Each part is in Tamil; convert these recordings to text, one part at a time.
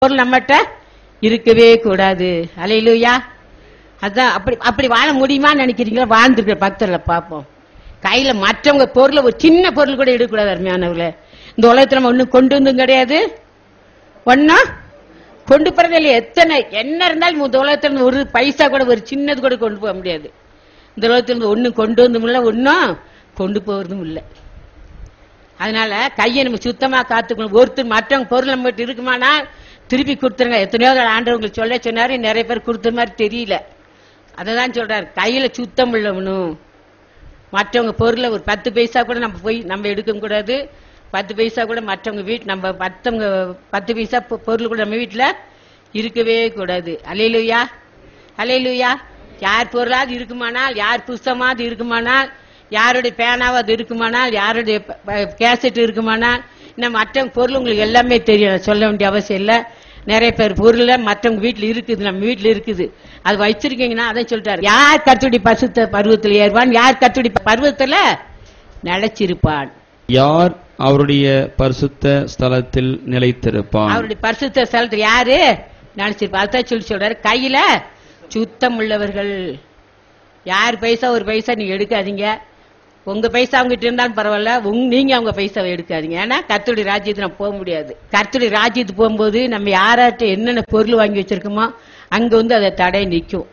பொருள் நம்மகிட்ட இருக்கவே கூடாது அலையிலுயா அதான் அப்படி அப்படி வாழ முடியுமான்னு நினைக்கிறீங்களா வாழ்ந்துருக்கிற பக்தர்ல பார்ப்போம் கையில மற்றவங்க பொருளை ஒரு சின்ன பொருள் கூட எடுக்கக்கூடாது அருமையானவர்களே இந்த உலகத்துல நம்ம ஒண்ணும் கொண்டு வந்தும் கிடையாது ஒன்னா கொண்டு போறது இல்லையா எத்தனை என்ன இருந்தாலும் இந்த உலகத்துல இருந்து ஒரு பைசா கூட ஒரு சின்னது கூட கொண்டு போக முடியாது இந்த உலகத்துல இருந்து ஒண்ணும் கொண்டு வந்தும் இல்லை ஒன்னும் கொண்டு போறதும் இல்லை அதனால கையை நம்ம சுத்தமா காத்துக்கணும் ஒருத்தர் மற்றவங்க பொருள் நம்ம கிட்ட இருக்குமானா திருப்பி கொடுத்துருங்க எத்தனையோ தடவை ஆண்டவங்களுக்கு சொல்ல சொன்னாரு நிறைய பேர் கொடுத்த மாதிரி தெரியல அதை தான் சொல்றாரு கையில சுத்தம் உள்ளவனும் மற்றவங்க பொருளை ஒரு பத்து பைசா கூட நம்ம போய் நம்ம எடுக்க கூடாது பத்து பைசா கூட மற்றவங்க வீட்டு நம்ம மற்றவங்க பத்து பைசா பொ- பொருள் கூட நம்ம வீட்டுல இருக்கவே கூடாது அலையிலுயா அலையிலுயா யார் பொருளாவது இருக்குமானால் யார் புஸ்தமாவது இருக்குமானால் யாருடைய பேனாவது இருக்குமானால் யாருடைய ப- ப- கேசட் இருக்குமானால் இன்னும் மற்றவங்க பொருள் உங்களுக்கு எல்லாமே தெரியும் சொல்ல வேண்டிய அவசியம் இல்ல நிறைய பேர் பொருள் மற்றவங்க வீட்டுல இருக்குது நம்ம வீட்டுல இருக்குது அது வச்சிருக்கீங்கன்னா அதான் சொல்லிட்டாரு யார் கத்துடி பசுத்த பருவத்தில் ஏறுவான் யார் கத்துடி பருவத்துல நிலைச்சிருப்பான் யார் அவருடைய பரிசுத்த ஸ்தலத்தில் நிலைத்திருப்பான் அவருடைய பரிசுத்த ஸ்தலத்தில் யாரு நினைச்சிருப்பா அதான் சொல்லி சொல்றாரு கையில சுத்தம் உள்ளவர்கள் யார் பைசா ஒரு பைசா நீங்க எடுக்காதீங்க உங்க பைசா அவங்ககிட்ட இருந்தாலும் பரவாயில்ல உங்க நீங்க அவங்க பைசாவை எடுக்காதீங்க ஏன்னா கர்த்தருடைய ராஜ்யத்துக்கு நம்ம போக முடியாது கர்த்தருடைய ராஜ்யத்துக்கு போகும்போது நம்ம யாராட்ட என்னென்ன பொருள் வாங்கி வச்சிருக்கோமோ அங்க வந்து அதை தடை நிற்கும்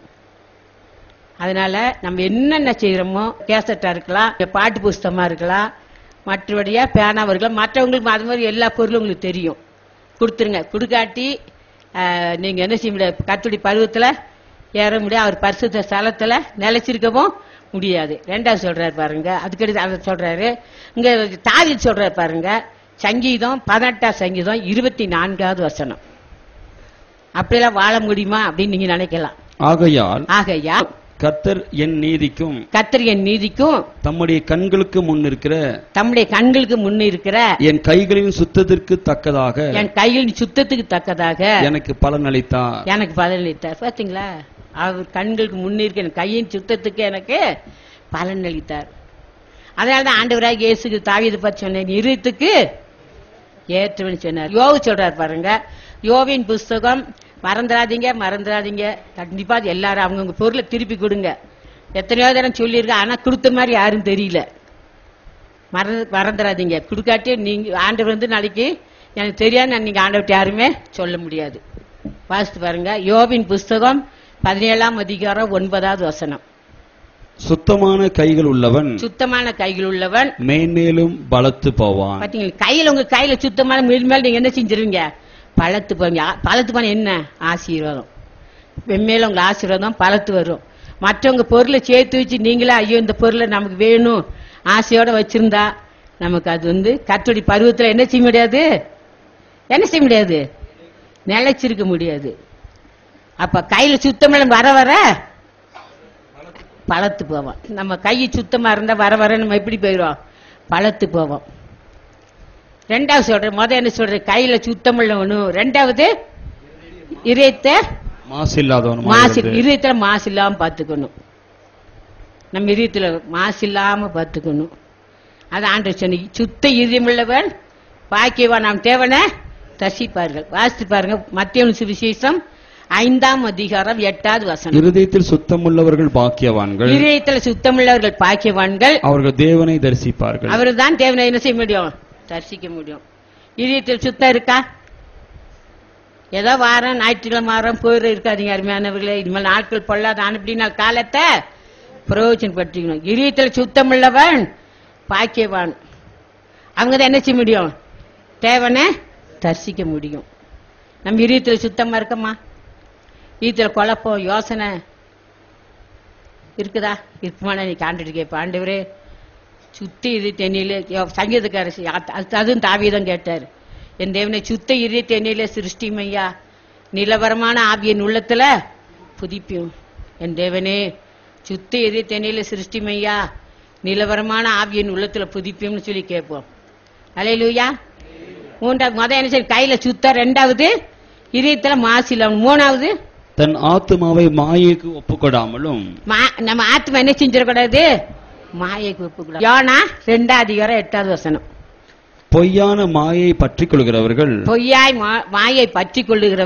அதனால நம்ம என்னென்ன செய்யறோமோ கேசட்டா இருக்கலாம் பாட்டு புஸ்தகமா இருக்கலாம் மற்றபடியா பேனாவா இருக்கலாம் மற்றவங்களுக்கு அது மாதிரி எல்லா பொருளும் உங்களுக்கு தெரியும் கொடுத்துருங்க கொடுக்காட்டி ஆஹ், நீங்க என்ன செய்ய முடியாது கத்துடி பருவத்துல ஏற முடியாது அவர் பரிசுத்த ஸ்தலத்துல நிலைச்சிருக்கவும் முடியாது ரெண்டாவது சொல்றாரு பாருங்க அதுக்கடுத்து அதை சொல்றாரு இங்க தாவி சொல்றாரு பாருங்க சங்கீதம் பதினெட்டாம் சங்கீதம் இருபத்தி நான்காவது வசனம் அப்படியெல்லாம் வாழ முடியுமா அப்படின்னு நீங்க நினைக்கலாம் ஆகையால் ஆகையா கர்த்தர் என் நீதிக்கும் கத்திரியின் நீதிக்கும் தம்முடைய கண்களுக்கு முன் இருக்கிற தம்முடைய கண்களுக்கு முன்ன இருக்கிற என் கைகளின் சுத்தத்திற்கு தக்கதாக என் கையில் சுத்தத்துக்கு தக்கதாக எனக்கு பலன் அளித்தார் எனக்கு பலனளித்தார் பாத்தீங்களா அவர் கண்களுக்கு முன்னிருக்க என் கையின் சுத்தத்துக்கு எனக்கு பலன் அளித்தார் அதனாலதான் ஆண்டவராக இயேசுக்கு தாவீது பற்றி சொன்னேன் இருத்துக்கு ஏற்றுவன் சொன்னார் யோவு சொல்றாரு பாருங்க யோவின் புஸ்தகம் மறந்துடாதீங்க மறந்துடாதீங்க கண்டிப்பா அது எல்லாரும் அவங்கவுங்க பொருளை திருப்பி கொடுங்க எத்தனையோ தடவை சொல்லியிருக்கேன் ஆனா கொடுத்த மாதிரி யாரும் தெரியல மறந்து மறந்துடாதீங்க கொடுக்காட்டி நீங்க ஆண்டவர் வந்து நாளைக்கு எனக்கு தெரியாது நீங்க ஆண்டவர்கிட்ட யாருமே சொல்ல முடியாது வாசித்து பாருங்க யோபின் புஸ்தகம் பதினேழாம் அதிகாரம் ஒன்பதாவது வசனம் சுத்தமான கைகள் உள்ளவன் சுத்தமான கைகள் உள்ளவன் மேன்மேலும் பலத்து போவான் பாத்தீங்களா கையில உங்க கையில சுத்தமான மீன் மேல நீங்க என்ன செஞ்சிருவீங்க பழத்து போவீங்க ஆ- பழத்து போன என்ன ஆசீர்வாதம் வெம்மேல உங்க ஆசீர்வாதம் பழத்து வரும் மற்றவங்க பொருளை சேர்த்து வச்சு நீங்களே ஐயோ இந்த பொருளை நமக்கு வேணும் ஆசையோட வச்சிருந்தா நமக்கு அது வந்து கத்தோடி பருவத்துல என்ன செய்ய முடியாது என்ன செய்ய முடியாது நிலைச்சிருக்க முடியாது அப்ப கையில சுத்தமெல்லாம் வர வர பழத்து போவோம் நம்ம கை சுத்தமா இருந்தா வர வர நம்ம எப்படி போயிடுவோம் பழத்து போவோம் ரெண்டாவது சொல்றேன் முத என்ன சொல்றேன் கையில சுத்தமுள்ளவனும் ரெண்டாவது இதயத்தை மாசு இல்லாதவன் மாசு இதயத்துல மாசு இல்லாம பாத்துக்கணும் நம்ம இதயத்துல மாசு இல்லாம பாத்துக்கணும் அது ஆண்டு சொன்ன சுத்த இதயமுள்ளவன் பாக்கியவான் நாம் தேவனை தசிப்பார்கள் வாசித்து பாருங்க மத்திய சுவிசேஷம் ஐந்தாம் அதிகாரம் எட்டாவது வசனம் இருதயத்தில் சுத்தமுள்ளவர்கள் பாக்கியவான்கள் இதயத்துல சுத்தமுள்ளவர்கள் பாக்கியவான்கள் அவர்கள் தேவனை தரிசிப்பார்கள் அவரு தான் தேவனை என்ன செய்ய முடியும் தரிசிக்க முடியும் இதயத்தில் சுத்தம் இருக்கா ஏதோ வாரம் ஞாயிற்றுக்கிழமை வாரம் போயிட இருக்காதீங்க அருமையானவர்களே இனிமேல் நாட்கள் பொல்லாத அனுப்பினால் காலத்தை பிரயோஜனப்படுத்திக்கணும் இதயத்தில் சுத்தம் உள்ளவன் பாக்கியவான் அவங்க தான் என்ன செய்ய முடியும் தேவனை தரிசிக்க முடியும் நம்ம இதயத்தில் சுத்தமா இருக்கமா இதயத்தில் குழப்பம் யோசனை இருக்குதா இருக்குமானா நீ காண்டுட்டு கேட்ப ஆண்டவரே சுத்தி இரு தென்னிலே சங்கீதக்காரசி அதுவும் தாவீதம் கேட்டார் என் தேவனை சுத்த இரு தென்னிலே சிருஷ்டிமையா நிலவரமான ஆவியின் உள்ளத்துல புதிப்பியும் என் தேவனே சுத்த இரு தென்னிலே சிருஷ்டிமையா நிலவரமான ஆவியின் உள்ளத்துல புதிப்பியும்னு சொல்லி கேட்போம் அலையிலுயா மூன்றாவது முத என்ன செய்ய கையில சுத்த ரெண்டாவது இதயத்துல மாசில மூணாவது தன் ஆத்துமாவை மாயைக்கு ஒப்புக்கொடாமலும் மா- நம்ம ஆத்மா என்ன செஞ்சிடக்கூடாது மாயைக்கு ஒப்புக்கூடாது யோனா ரெண்டாவது அதிகாரம் எட்டாவது வசனம் பொய்யான மாயை பற்றிக் கொள்கிறவர்கள் பொய்யாய் மா- மாயை பற்றி கொள்ளுகிற